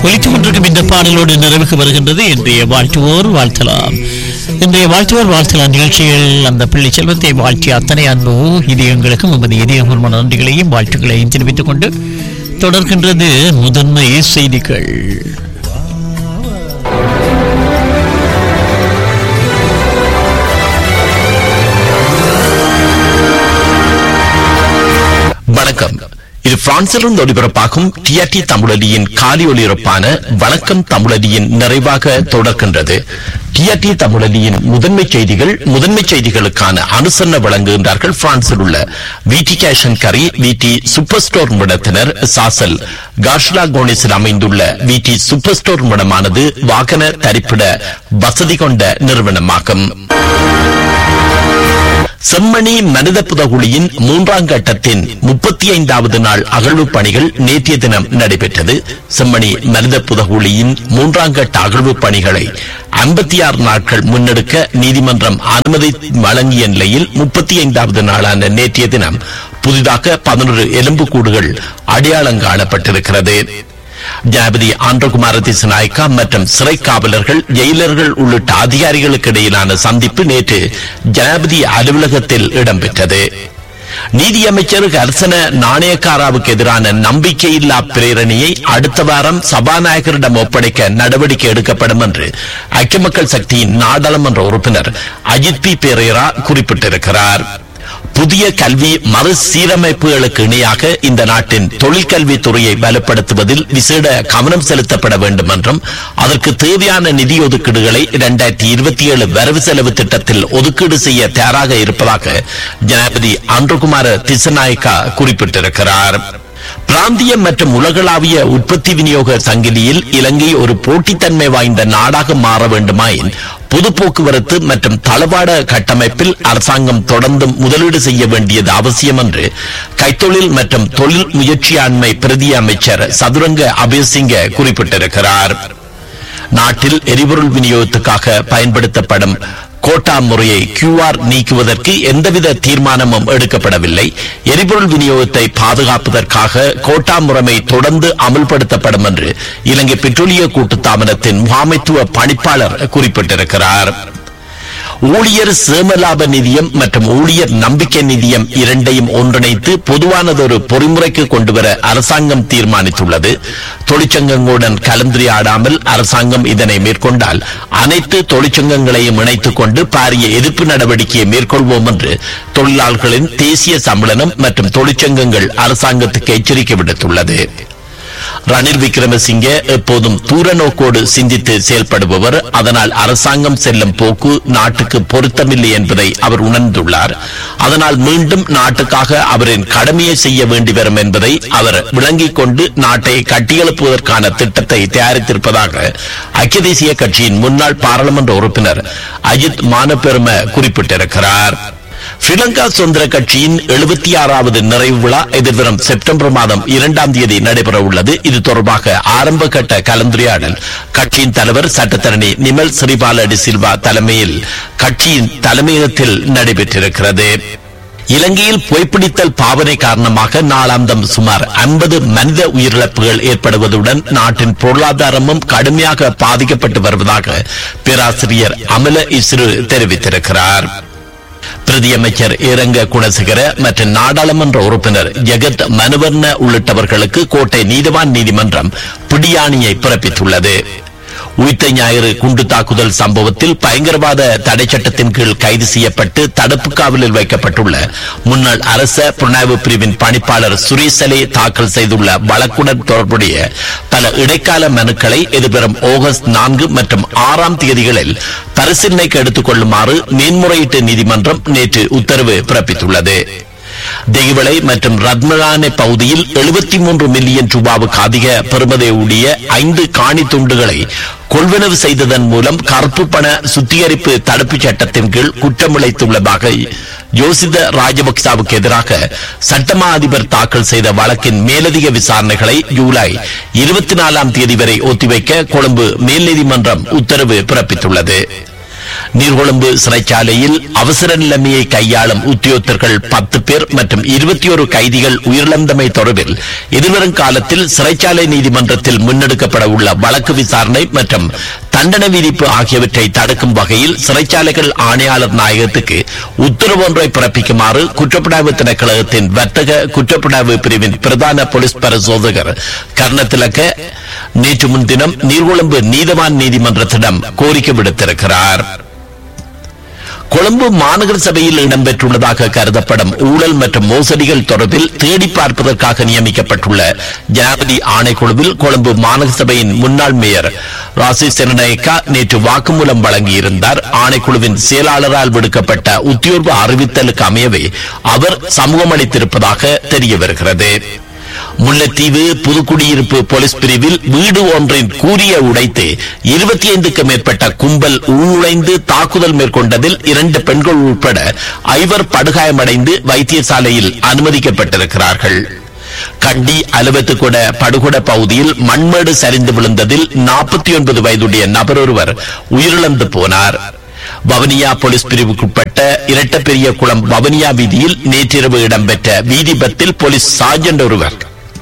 ஒலித்துக் கொண்டிருக்கும் இந்த பாடலோடு நிறைவுக்கு வருகின்றது இன்றைய வாழ்த்துவோர் வாழ்த்தலாம் இன்றைய வாழ்த்துவோர் வாழ்த்தலாம் நிகழ்ச்சியில் அந்த பிள்ளை செல்வத்தை வாழ்த்திய அத்தனை அன்பு இதயங்களுக்கும் உமது இதயபூர்வமான நன்றிகளையும் வாழ்த்துக்களையும் தெரிவித்துக் கொண்டு தொடர்கின்றது முதன்மை செய்திகள் வணக்கம் இது பிரான்சிலிருந்து ஒளிபரப்பாகும் டிஆர்டி தமிழொலியின் காலி ஒளிபரப்பான வணக்கம் தமிழொலியின் நிறைவாக தொடர்கின்றது டிஆர்டி தமிழொலியின் முதன்மை செய்திகள் முதன்மை செய்திகளுக்கான அனுசரணை வழங்குகின்றார்கள் பிரான்சில் உள்ள விடி கேஷன் கரி விடி சூப்பர் ஸ்டோர் நிறுவனத்தினர் சாசல் கார்ஷ்லா கோனிஸில் அமைந்துள்ள விடி சூப்பர் ஸ்டோர் நிறுவனமானது வாகன தரிப்பிட வசதி கொண்ட நிறுவனமாகும் செம்மணி மனித புதகுழியின் மூன்றாம் கட்டத்தின் முப்பத்தி ஐந்தாவது நாள் அகழ்வு பணிகள் நேற்றைய தினம் நடைபெற்றது செம்மணி மனித புதகுழியின் மூன்றாம் கட்ட அகழ்வு பணிகளை ஐம்பத்தி ஆறு நாட்கள் முன்னெடுக்க நீதிமன்றம் அனுமதி வழங்கிய நிலையில் முப்பத்தி ஐந்தாவது நாளான நேற்றைய தினம் புதிதாக பதினொரு எலும்புக்கூடுகள் அடையாளம் காணப்பட்டிருக்கிறது ஜனாபதி ஆந்திரகுமார திசநாயக்கா மற்றும் சிறை காவலர்கள் ஜெயிலர்கள் உள்ளிட்ட அதிகாரிகளுக்கு இடையிலான சந்திப்பு நேற்று ஜனாபதி அலுவலகத்தில் இடம்பெற்றது நீதியமைச்சர் ஹர்சன நாணயக்காராவுக்கு எதிரான நம்பிக்கையில்லா பிரேரணையை அடுத்த வாரம் சபாநாயகரிடம் ஒப்படைக்க நடவடிக்கை எடுக்கப்படும் என்று ஐக்கிய மக்கள் சக்தியின் நாடாளுமன்ற உறுப்பினர் அஜித் பி பெரேரா குறிப்பிட்டிருக்கிறார் புதிய கல்வி மறுசீரமைப்புகளுக்கு இணையாக இந்த நாட்டின் தொழிற்கல்வி துறையை பலப்படுத்துவதில் விசேட கவனம் செலுத்தப்பட வேண்டும் என்றும் அதற்கு தேவையான நிதி ஒதுக்கீடுகளை இரண்டாயிரத்தி இருபத்தி ஏழு வரவு செலவு திட்டத்தில் ஒதுக்கீடு செய்ய தயாராக இருப்பதாக ஜனாதிபதி அன்றுகுமார திசநாயக்கா குறிப்பிட்டிருக்கிறார் பிராந்திய மற்றும் உலகளாவிய உற்பத்தி விநியோக சங்கிலியில் இலங்கை ஒரு போட்டித்தன்மை வாய்ந்த நாடாக மாற வேண்டுமாயின் பொது போக்குவரத்து மற்றும் தளவாட கட்டமைப்பில் அரசாங்கம் தொடர்ந்தும் முதலீடு செய்ய வேண்டியது அவசியம் என்று கைத்தொழில் மற்றும் தொழில் முயற்சியாண்மை பிரதி அமைச்சர் சதுரங்க அபயசிங்க குறிப்பிட்டிருக்கிறார் நாட்டில் எரிபொருள் விநியோகத்துக்காக பயன்படுத்தப்படும் கோட்டா முறையை கியூஆர் நீக்குவதற்கு எந்தவித தீர்மானமும் எடுக்கப்படவில்லை எரிபொருள் விநியோகத்தை பாதுகாப்பதற்காக கோட்டா முறைமை தொடர்ந்து அமல்படுத்தப்படும் என்று இலங்கை பெட்ரோலிய கூட்டுத்தாபனத்தின் முகாமைத்துவ பணிப்பாளர் குறிப்பிட்டிருக்கிறார் ஊழியர் சேமலாப நிதியம் மற்றும் ஊழியர் நம்பிக்கை நிதியம் இரண்டையும் ஒன்றிணைத்து பொதுவானதொரு பொறிமுறைக்கு கொண்டுவர அரசாங்கம் தீர்மானித்துள்ளது தொழிற்சங்கங்களுடன் கலந்துரையாடாமல் அரசாங்கம் இதனை மேற்கொண்டால் அனைத்து தொழிற்சங்கங்களையும் இணைத்துக் கொண்டு பாரிய எதிர்ப்பு நடவடிக்கையை மேற்கொள்வோம் என்று தொழிலாளர்களின் தேசிய சம்மேளனம் மற்றும் தொழிற்சங்கங்கள் அரசாங்கத்துக்கு எச்சரிக்கை விடுத்துள்ளது ரணில் விக்ரமசிங்கே எப்போதும் தூர நோக்கோடு சிந்தித்து செயல்படுபவர் அதனால் அரசாங்கம் செல்லும் போக்கு நாட்டுக்கு பொருத்தமில்லை என்பதை அவர் உணர்ந்துள்ளார் அதனால் மீண்டும் நாட்டுக்காக அவரின் கடமையை செய்ய வேண்டி வரும் என்பதை அவர் விளங்கிக் கொண்டு நாட்டை கட்டியெழுப்புவதற்கான திட்டத்தை தயாரித்திருப்பதாக ஐக்கிய தேசிய கட்சியின் முன்னாள் பாராளுமன்ற உறுப்பினர் அஜித் மானபெரும குறிப்பிட்டிருக்கிறார் ஸ்ரீலங்கா சுதந்திர கட்சியின் எழுபத்தி ஆறாவது நிறைவு விழா எதிர்வரும் செப்டம்பர் மாதம் இரண்டாம் தேதி நடைபெற உள்ளது இது தொடர்பாக ஆரம்ப கட்ட கலந்துரையாடல் கட்சியின் தலைவர் சட்டத்தரணி நிமல் சிறிபால டி சில்வா தலைமையில் கட்சியின் தலைமையகத்தில் நடைபெற்றிருக்கிறது இலங்கையில் புகைப்பிடித்தல் பாவனை காரணமாக நாளாந்தம் சுமார் ஐம்பது மனித உயிரிழப்புகள் ஏற்படுவதுடன் நாட்டின் பொருளாதாரமும் கடுமையாக பாதிக்கப்பட்டு வருவதாக பேராசிரியர் அமல இஸ்ரு தெரிவித்திருக்கிறார் பிரதியமைச்சர் ஏரங்க குணசேகர மற்றும் நாடாளுமன்ற உறுப்பினர் ஜெகத் மனுவர்ண உள்ளிட்டவர்களுக்கு கோட்டை நீதிவான் நீதிமன்றம் பிடியாணியை பிறப்பித்துள்ளது உயிர்த்த ஞாயிறு குண்டு தாக்குதல் சம்பவத்தில் பயங்கரவாத தடை சட்டத்தின் கீழ் கைது செய்யப்பட்டு தடுப்பு காவலில் வைக்கப்பட்டுள்ள முன்னாள் அரச புலனாய்வு பிரிவின் பணிப்பாளர் சுரேசலே தாக்கல் செய்துள்ள வழக்குடன் தொடர்புடைய பல இடைக்கால மனுக்களை எதிர்வரும் ஆகஸ்ட் நான்கு மற்றும் ஆறாம் தேதிகளில் பரிசீலனைக்கு எடுத்துக் கொள்ளுமாறு மேன்முறையீட்டு நீதிமன்றம் நேற்று உத்தரவு பிறப்பித்துள்ளது தெய்வளை மற்றும் ரத்மலானை பகுதியில் எழுபத்தி மூன்று மில்லியன் ரூபாவுக்கு அதிக பெறுமதியுடைய ஐந்து காணி துண்டுகளை கொள்வனவு செய்ததன் மூலம் கருப்பு பண சுத்திகரிப்பு தடுப்புச் சட்டத்தின் கீழ் குற்றமிழைத்துள்ளதாக யோசித ராஜபக்சாவுக்கு எதிராக சட்டமா அதிபர் தாக்கல் செய்த வழக்கின் மேலதிக விசாரணைகளை ஜூலை இருபத்தி நாலாம் தேதி வரை ஒத்திவைக்க கொழும்பு மேல் நீதிமன்றம் உத்தரவு பிறப்பித்துள்ளது நீர்கொழும்பு சிறைச்சாலையில் அவசர நிலைமையை கையாளும் உத்தியோகத்தர்கள் பத்து பேர் மற்றும் இருபத்தி ஒரு கைதிகள் உயிரிழந்தமை தொடர்பில் எதிர்வரும் காலத்தில் சிறைச்சாலை நீதிமன்றத்தில் முன்னெடுக்கப்பட உள்ள வழக்கு விசாரணை மற்றும் தண்டனை விதிப்பு ஆகியவற்றை தடுக்கும் வகையில் சிறைச்சாலைகள் ஆணையாளர் நாயகத்துக்கு உத்தரவு ஒன்றை பிறப்பிக்குமாறு குற்றப்புலனாய்வு திணைக்களகத்தின் வர்த்தக குற்றப்புலனாய்வு பிரிவின் பிரதான போலீஸ் பரிசோதகர் கர்ணத்திலக்க நேற்று முன்தினம் நீர்கொழும்பு நீதவான் நீதிமன்றத்திடம் கோரிக்கை விடுத்திருக்கிறார் கொழும்பு மாநகர சபையில் இடம்பெற்றுள்ளதாக கருதப்படும் ஊழல் மற்றும் மோசடிகள் தொடர்பில் தேடி பார்ப்பதற்காக நியமிக்கப்பட்டுள்ள ஜனாதிபதி ஆணைக்குழுவில் கொழும்பு மாநகர சபையின் முன்னாள் மேயர் ராசி செனநாயக்கா நேற்று வாக்குமூலம் வழங்கியிருந்தார் ஆணைக்குழுவின் செயலாளரால் விடுக்கப்பட்ட உத்தியோர்வு அறிவித்தலுக்கு அமையவே அவர் சமூகம் அளித்திருப்பதாக தெரிய வருகிறது முல்லைத்தீவு புதுக்குடியிருப்பு போலீஸ் பிரிவில் வீடு ஒன்றின் கூறிய உடைத்து இருபத்தி ஐந்துக்கு மேற்பட்ட கும்பல் உள்நுழைந்து தாக்குதல் மேற்கொண்டதில் இரண்டு பெண்கள் உட்பட ஐவர் படுகாயமடைந்து வைத்தியசாலையில் அனுமதிக்கப்பட்டிருக்கிறார்கள் கண்டி அலுவத்துக்கூட படுகொட பகுதியில் மண்மேடு சரிந்து விழுந்ததில் நாற்பத்தி ஒன்பது வயதுடைய நபர் ஒருவர் உயிரிழந்து போனார் வவனியா போலீஸ் பிரிவுக்குட்பட்ட இரட்டப்பெரிய குளம் வவனியா வீதியில் நேற்றிரவு இடம்பெற்ற வீதி பத்தில் போலீஸ் சார்ஜென்ட் ஒருவர்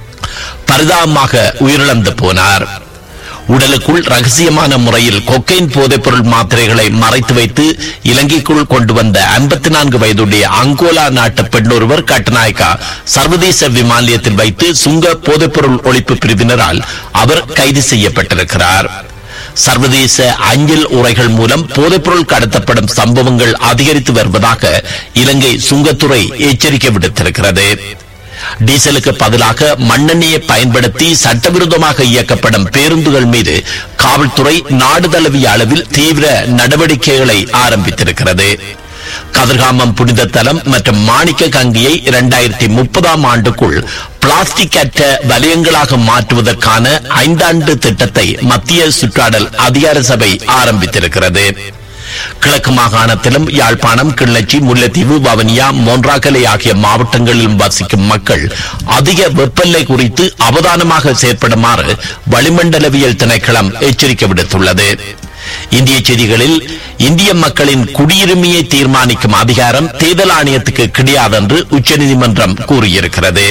பரிதாபமாக உயிரிழந்து போனார் உடலுக்குள் ரகசியமான முறையில் கொக்கைன் போதைப்பொருள் மாத்திரைகளை மறைத்து வைத்து இலங்கைக்குள் கொண்டு வந்த ஐம்பத்தி நான்கு வயதுடைய அங்கோலா நாட்டு பெண்ணொருவர் கட்டநாயக்கா சர்வதேச விமான நிலையத்தில் வைத்து சுங்க போதைப்பொருள் ஒழிப்பு பிரிவினரால் அவர் கைது செய்யப்பட்டிருக்கிறார் சர்வதேச அஞ்சல் உரைகள் மூலம் போதைப்பொருள் கடத்தப்படும் சம்பவங்கள் அதிகரித்து வருவதாக இலங்கை சுங்கத்துறை எச்சரிக்கை விடுத்திருக்கிறது டீசலுக்கு பதிலாக மண்ணெண்ணெயை பயன்படுத்தி சட்டவிரோதமாக இயக்கப்படும் பேருந்துகள் மீது காவல்துறை நாடு தழுவிய அளவில் தீவிர நடவடிக்கைகளை ஆரம்பித்திருக்கிறது கதிர்காமம் புனித தலம் மற்றும் மாணிக்க கங்கியை இரண்டாயிரத்தி முப்பதாம் ஆண்டுக்குள் பிளாஸ்டிக் அற்ற வலயங்களாக மாற்றுவதற்கான ஐந்தாண்டு திட்டத்தை மத்திய சுற்றாடல் அதிகார சபை ஆரம்பித்திருக்கிறது கிழக்கு மாகாணத்திலும் யாழ்ப்பாணம் கிள்ளச்சி முல்லைத்தீவு வவனியா மொன்றாகலை ஆகிய மாவட்டங்களிலும் வசிக்கும் மக்கள் அதிக வெப்பநிலை குறித்து அவதானமாக செயற்படுமாறு வளிமண்டலவியல் திணைக்களம் எச்சரிக்கை விடுத்துள்ளது இந்திய செய்திகளில் இந்திய மக்களின் குடியுரிமையை தீர்மானிக்கும் அதிகாரம் தேர்தல் ஆணையத்துக்கு கிடையாதென்று உச்சநீதிமன்றம் கூறியிருக்கிறது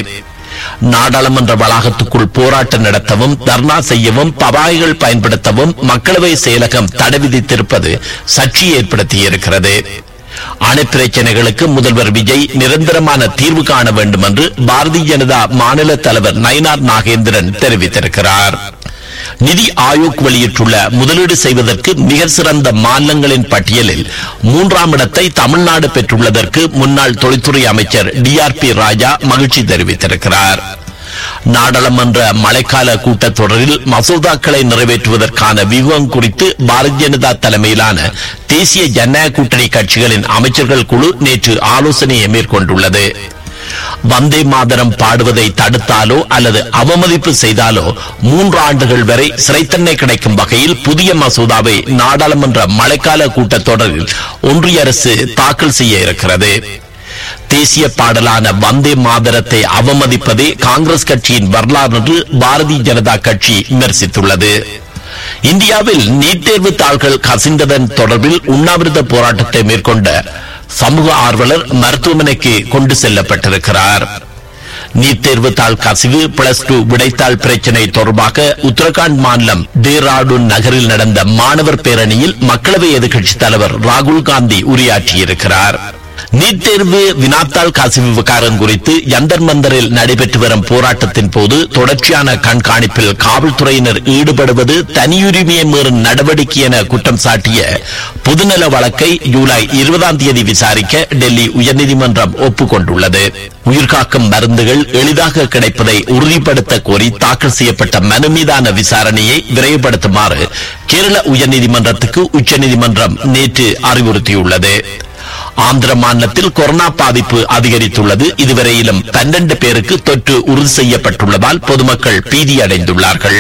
நாடாளுமன்ற வளாகத்துக்குள் போராட்டம் நடத்தவும் தர்ணா செய்யவும் பவாய்கள் பயன்படுத்தவும் மக்களவை செயலகம் தடை விதித்திருப்பது சர்ச்சை ஏற்படுத்தியிருக்கிறது அணை பிரச்சனைகளுக்கு முதல்வர் விஜய் நிரந்தரமான தீர்வு காண வேண்டும் என்று பாரதிய ஜனதா மாநில தலைவர் நயினார் நாகேந்திரன் தெரிவித்திருக்கிறார் நிதி ஆயோக் வெளியிட்டுள்ள முதலீடு செய்வதற்கு மிக சிறந்த மாநிலங்களின் பட்டியலில் மூன்றாம் இடத்தை தமிழ்நாடு பெற்றுள்ளதற்கு முன்னாள் தொழில்துறை அமைச்சர் டி ஆர் பி ராஜா மகிழ்ச்சி தெரிவித்திருக்கிறார் நாடாளுமன்ற மழைக்கால கூட்டத்தொடரில் மசோதாக்களை நிறைவேற்றுவதற்கான வியூகம் குறித்து பாரதிய ஜனதா தலைமையிலான தேசிய ஜனநாயக கூட்டணி கட்சிகளின் அமைச்சர்கள் குழு நேற்று ஆலோசனையை மேற்கொண்டுள்ளது வந்தே மாதரம் பாடுவதை தடுத்தாலோ அல்லது அவமதிப்பு செய்தாலோ மூன்று ஆண்டுகள் வரை சிறை தண்டனை கிடைக்கும் வகையில் புதிய மசோதாவை நாடாளுமன்ற மழைக்கால கூட்டத்தொடரில் ஒன்றிய அரசு தாக்கல் செய்ய இருக்கிறது தேசிய பாடலான வந்தே மாதரத்தை அவமதிப்பதே காங்கிரஸ் கட்சியின் வரலாறு என்று பாரதிய ஜனதா கட்சி விமர்சித்துள்ளது இந்தியாவில் நீட் தேர்வு தாள்கள் கசிந்ததன் தொடர்பில் உண்ணாவிரத போராட்டத்தை மேற்கொண்ட சமூக ஆர்வலர் மருத்துவமனைக்கு கொண்டு செல்லப்பட்டிருக்கிறார் நீட் தேர்வு தாள் கசிவு பிளஸ் டூ விடைத்தாள் பிரச்சினை தொடர்பாக உத்தரகாண்ட் மாநிலம் டேராடூன் நகரில் நடந்த மாணவர் பேரணியில் மக்களவை எதிர்க்கட்சித் தலைவர் ராகுல் காந்தி உரையாற்றியிருக்கிறார் நீட் தேர்வு வினாத்தாள் கசிவு விவகாரம் குறித்து யந்தர் மந்தரில் நடைபெற்று வரும் போராட்டத்தின் போது தொடர்ச்சியான கண்காணிப்பில் காவல்துறையினர் ஈடுபடுவது தனியுரிமையை மீறும் நடவடிக்கை என குற்றம் சாட்டிய பொதுநல வழக்கை ஜூலை இருபதாம் தேதி விசாரிக்க டெல்லி உயர்நீதிமன்றம் ஒப்புக்கொண்டுள்ளது உயிர்காக்கும் மருந்துகள் எளிதாக கிடைப்பதை உறுதிப்படுத்த கோரி தாக்கல் செய்யப்பட்ட மனு மீதான விசாரணையை விரைவுபடுத்துமாறு கேரள உயர்நீதிமன்றத்துக்கு உச்சநீதிமன்றம் நேற்று அறிவுறுத்தியுள்ளது ஆந்திர மாநிலத்தில் கொரோனா பாதிப்பு அதிகரித்துள்ளது இதுவரையிலும் பன்னெண்டு பேருக்கு தொற்று உறுதி செய்யப்பட்டுள்ளதால் பொதுமக்கள் பீதியடைந்துள்ளார்கள்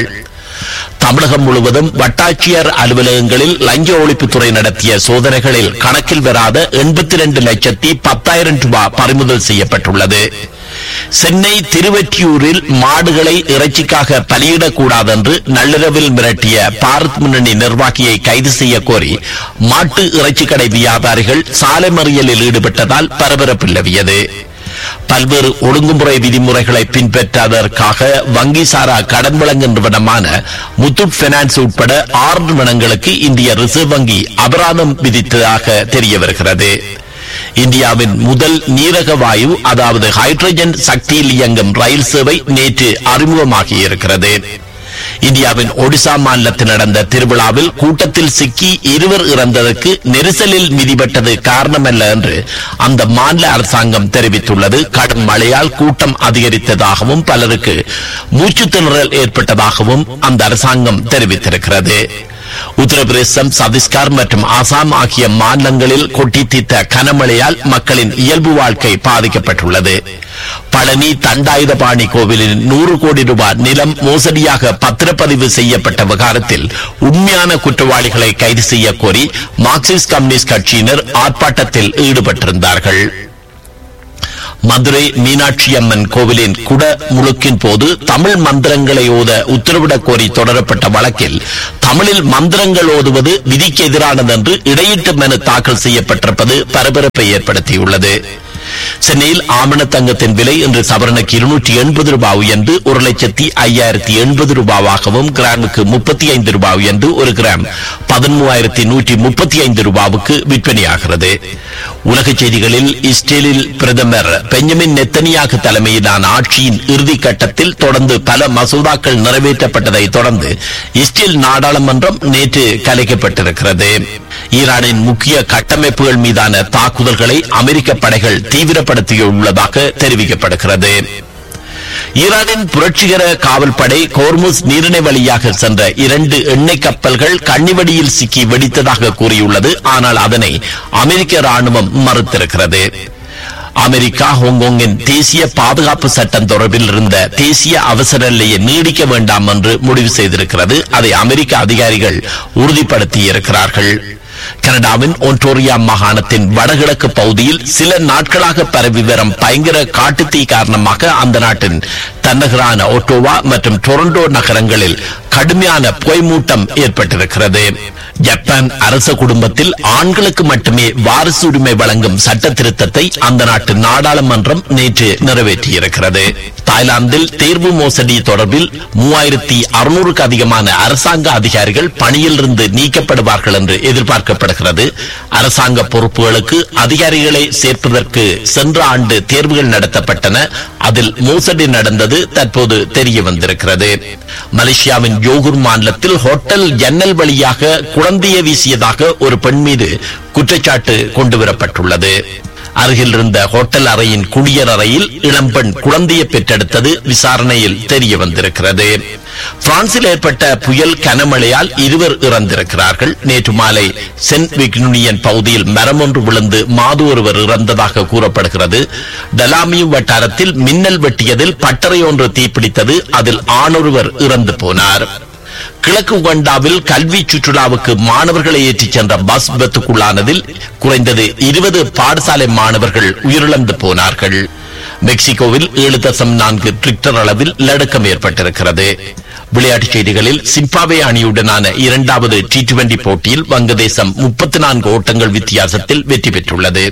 தமிழகம் முழுவதும் வட்டாட்சியர் அலுவலகங்களில் லஞ்ச ஒழிப்புத்துறை நடத்திய சோதனைகளில் கணக்கில் வராத எண்பத்தி ரெண்டு லட்சத்தி பத்தாயிரம் ரூபாய் பறிமுதல் செய்யப்பட்டுள்ளது சென்னை திருவெற்றியூரில் மாடுகளை இறைச்சிக்காக பலியிடக்கூடாதென்று நள்ளிரவில் மிரட்டிய பாரத் முன்னணி நிர்வாகியை கைது செய்ய கோரி மாட்டு இறைச்சி கடை வியாபாரிகள் சாலை மறியலில் ஈடுபட்டதால் பரபரப்பு நிலவியது பல்வேறு ஒழுங்குமுறை விதிமுறைகளை பின்பற்றாததற்காக வங்கி சாரா கடன் வழங்கும் நிறுவனமான முத்தூட் பைனான்ஸ் உட்பட ஆறு நிறுவனங்களுக்கு இந்திய ரிசர்வ் வங்கி அபராதம் விதித்ததாக தெரிய வருகிறது இந்தியாவின் முதல் நீரக வாயு அதாவது ஹைட்ரஜன் சக்தியில் இயங்கும் ரயில் சேவை நேற்று அறிமுகமாகி இருக்கிறது இந்தியாவின் ஒடிசா மாநிலத்தில் நடந்த திருவிழாவில் கூட்டத்தில் சிக்கி இருவர் இறந்ததற்கு நெரிசலில் மிதிபட்டது காரணமல்ல என்று அந்த மாநில அரசாங்கம் தெரிவித்துள்ளது கடும் மழையால் கூட்டம் அதிகரித்ததாகவும் பலருக்கு மூச்சுத் திணறல் ஏற்பட்டதாகவும் அந்த அரசாங்கம் தெரிவித்திருக்கிறது உத்தரப்பிரதேசம் சத்தீஸ்கர் மற்றும் அசாம் ஆகிய மாநிலங்களில் கொட்டி தீர்த்த கனமழையால் மக்களின் இயல்பு வாழ்க்கை பாதிக்கப்பட்டுள்ளது பழனி தண்டாயுதபாணி கோவிலில் நூறு கோடி ரூபாய் நிலம் மோசடியாக பத்திரப்பதிவு செய்யப்பட்ட விவகாரத்தில் உண்மையான குற்றவாளிகளை கைது செய்ய கோரி மார்க்சிஸ்ட் கம்யூனிஸ்ட் கட்சியினர் ஆர்ப்பாட்டத்தில் ஈடுபட்டிருந்தார்கள் மதுரை மீனாட்சி அம்மன் கோவிலின் குட முழுக்கின் போது தமிழ் மந்திரங்களை ஓத உத்தரவிடக் கோரி தொடரப்பட்ட வழக்கில் தமிழில் மந்திரங்கள் ஓதுவது விதிக்கு எதிரானது என்று இடையீட்டு மனு தாக்கல் செய்யப்பட்டிருப்பது பரபரப்பை ஏற்படுத்தியுள்ளது சென்னையில் ஆமண தங்கத்தின் விலை இன்று சவரனுக்கு இருநூற்றி எண்பது ரூபாய் உயர்ந்து ஒரு லட்சத்தி ஐயாயிரத்தி எண்பது ரூபாவாகவும் கிராமுக்கு முப்பத்தி ஐந்து ரூபாய் உயர்ந்து ஒரு கிராம் பதிமூவாயிரத்தி நூற்றி முப்பத்தி ஐந்து ரூபாவுக்கு விற்பனையாகிறது உலக செய்திகளில் இஸ்ரேலில் பிரதமர் பெஞ்சமின் நெத்தனியாக தலைமையிலான ஆட்சியின் இறுதி கட்டத்தில் தொடர்ந்து பல மசோதாக்கள் நிறைவேற்றப்பட்டதை தொடர்ந்து இஸ்ரேல் நாடாளுமன்றம் நேற்று கலைக்கப்பட்டிருக்கிறது ஈரானின் முக்கிய கட்டமைப்புகள் மீதான தாக்குதல்களை அமெரிக்க படைகள் தீவிரப்படுத்தியுள்ளதாக தெரிவிக்கப்படுகிறது ஈரானின் புரட்சிகர காவல்படை கோர்முஸ் நீரிணை வழியாக சென்ற இரண்டு எண்ணெய் கப்பல்கள் கன்னிவடியில் சிக்கி வெடித்ததாக கூறியுள்ளது ஆனால் அதனை அமெரிக்க ராணுவம் மறுத்திருக்கிறது அமெரிக்கா ஹாங்காங்கின் தேசிய பாதுகாப்பு சட்டம் தொடர்பில் இருந்த தேசிய அவசர நிலையை நீடிக்க வேண்டாம் என்று முடிவு செய்திருக்கிறது அதை அமெரிக்க அதிகாரிகள் உறுதிப்படுத்தியிருக்கிறார்கள் கனடாவின் ஒன்டோரியா மாகாணத்தின் வடகிழக்கு பகுதியில் சில நாட்களாக பரவி வரும் பயங்கர காட்டுத்தீ காரணமாக அந்த நாட்டின் தன்னகரான ஒட்டோவா மற்றும் டொரண்டோ நகரங்களில் கடுமையான புகைமூட்டம் ஏற்பட்டிருக்கிறது ஜப்பான் அரச குடும்பத்தில் ஆண்களுக்கு மட்டுமே வாரிசு உரிமை வழங்கும் சட்ட திருத்தத்தை அந்த நாட்டு நாடாளுமன்றம் நேற்று நிறைவேற்றியிருக்கிறது தாய்லாந்தில் தேர்வு மோசடி தொடர்பில் மூவாயிரத்தி அறுநூறுக்கு அதிகமான அரசாங்க அதிகாரிகள் பணியிலிருந்து நீக்கப்படுவார்கள் என்று எதிர்பார்க்கப்படுகிறது அரசாங்க பொறுப்புகளுக்கு அதிகாரிகளை சேர்ப்பதற்கு சென்ற ஆண்டு தேர்வுகள் நடத்தப்பட்டன அதில் மோசடி நடந்தது தற்போது தெரிய வந்திருக்கிறது மலேசியாவின் யோகூர் மாநிலத்தில் ஹோட்டல் ஜன்னல் வழியாக குழந்தையை வீசியதாக ஒரு பெண் மீது குற்றச்சாட்டு கொண்டுவரப்பட்டுள்ளது அருகில் இருந்த ஹோட்டல் அறையின் குளியர் அறையில் இளம்பெண் குழந்தையை பெற்றெடுத்தது விசாரணையில் தெரிய வந்திருக்கிறது பிரான்சில் ஏற்பட்ட புயல் கனமழையால் இருவர் இறந்திருக்கிறார்கள் நேற்று மாலை சென்ட் விக்னுனியன் பகுதியில் மரம் ஒன்று விழுந்து மாது ஒருவர் இறந்ததாக கூறப்படுகிறது டலாமியூ வட்டாரத்தில் மின்னல் வெட்டியதில் பட்டறை ஒன்று தீப்பிடித்தது அதில் ஆணொருவர் இறந்து போனார் கிழக்கு உகண்டாவில் கல்வி சுற்றுலாவுக்கு மாணவர்களை ஏற்றிச் சென்ற பஸ் விபத்துக்குள்ளானதில் குறைந்தது இருபது பாடசாலை மாணவர்கள் உயிரிழந்து போனார்கள் மெக்சிகோவில் ஏழு தசம் நான்கு ட்ரிக்டர் அளவில் நடுக்கம் ஏற்பட்டிருக்கிறது விளையாட்டுச் செய்திகளில் சிம்பாவே அணியுடனான இரண்டாவது டி டுவெண்டி போட்டியில் வங்கதேசம் முப்பத்தி நான்கு ஓட்டங்கள் வித்தியாசத்தில் வெற்றி பெற்றுள்ளது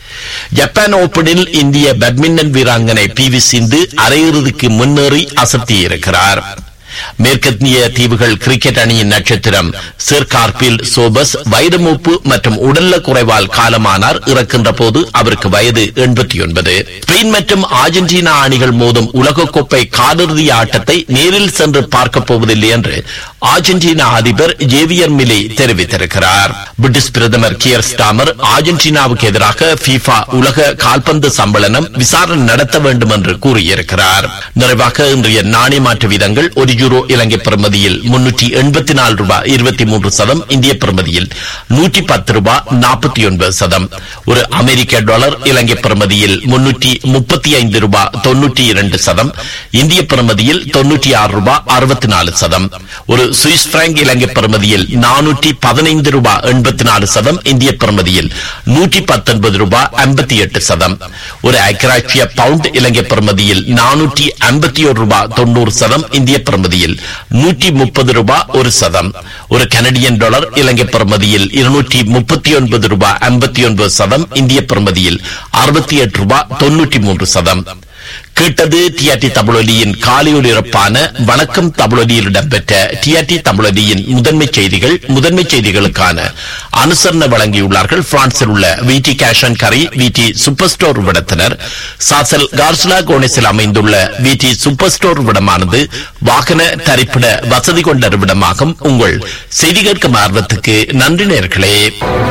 ஜப்பான் ஓபனில் இந்திய பேட்மிண்டன் வீராங்கனை பி வி சிந்து அரையிறுதிக்கு முன்னேறி அசத்தியிருக்கிறார் மேற்கத்திய தீவுகள் கிரிக்கெட் அணியின் நட்சத்திரம் சிர் கார்பில் சோபஸ் வயது மூப்பு மற்றும் உடல்ல குறைவால் காலமானார் இறக்கின்ற போது அவருக்கு வயது எண்பத்தி ஒன்பது ஸ்பெயின் மற்றும் அர்ஜென்டினா அணிகள் மோதும் உலகக்கோப்பை காலிறுதி ஆட்டத்தை நேரில் சென்று பார்க்கப் போவதில்லை என்று அர்ஜென்டினா அதிபர் ஜேவியர் மிலி தெரிவித்திருக்கிறார் பிரிட்டிஷ் பிரதமர் கியர் ஸ்டாமர் அர்ஜென்டினாவுக்கு எதிராக FIFA உலக கால்பந்து சம்மேளனம் விசாரணை நடத்த வேண்டும் என்று கூறியிருக்கிறார் நிறைவாக இன்றைய நாணய மாற்று வீதங்கள் ஒரு யூரோ இலங்கை பிரமதியில் முன்னூற்றி எண்பத்தி நாலு ரூபாய் இருபத்தி மூன்று சதம் இந்திய பிரமதியில் நூற்றி பத்து ரூபாய் நாற்பத்தி ஒன்பது சதம் ஒரு அமெரிக்க டாலர் இலங்கை பிரமதியில் முன்னூற்றி முப்பத்தி ஐந்து ரூபாய் தொன்னூற்றி இரண்டு சதம் இந்திய பிரமதியில் தொன்னூற்றி ஆறு ரூபாய் அறுபத்தி நாலு சதம் ஒரு சுவிஸ் பிராங்க் இலங்கை பிரமதியில் நானூற்றி பதினைந்து ரூபாய் எண்பத்தி நாலு சதம் இந்திய பிரமதியில் நூற்றி பத்தொன்பது ரூபாய் ஐம்பத்தி எட்டு சதம் ஒரு ஐக்கராட்சிய பவுண்ட் இலங்கை பிரமதியில் நானூற்றி ஐம்பத்தி ஒரு ரூபாய் தொண்ணூறு சதம் இந்திய பிரமதியில் நூற்றி முப்பது ரூபாய் ஒரு சதம் ஒரு கனடியன் டாலர் இலங்கை பிரமதியில் இருநூற்றி முப்பத்தி ஒன்பது ரூபாய் ஐம்பத்தி ஒன்பது சதம் இந்திய பிரமதியில் அறுபத்தி எட்டு ரூபாய் தொன்னூற்றி மூன்று சதம் கேட்டது டிஆர்டி தமிழொலியின் காலையொலிரப்பான வணக்கம் தமிழொலியில் இடம்பெற்ற டிஆர்டி தமிழொலியின் முதன்மை செய்திகள் முதன்மை செய்திகளுக்கான அனுசரணை வழங்கியுள்ளார்கள் பிரான்சில் உள்ள விடி கேஷன் கரி விடி சூப்பர் ஸ்டோர் விடத்தினர் சாசல் கார்ஸ்லா கோனேஸில் அமைந்துள்ள விடி சூப்பர் ஸ்டோர் விடமானது வாகன தரிப்பிட வசதி கொண்ட விடமாகும் உங்கள் செய்தி கேட்கும் ஆர்வத்துக்கு நன்றி நேர்களே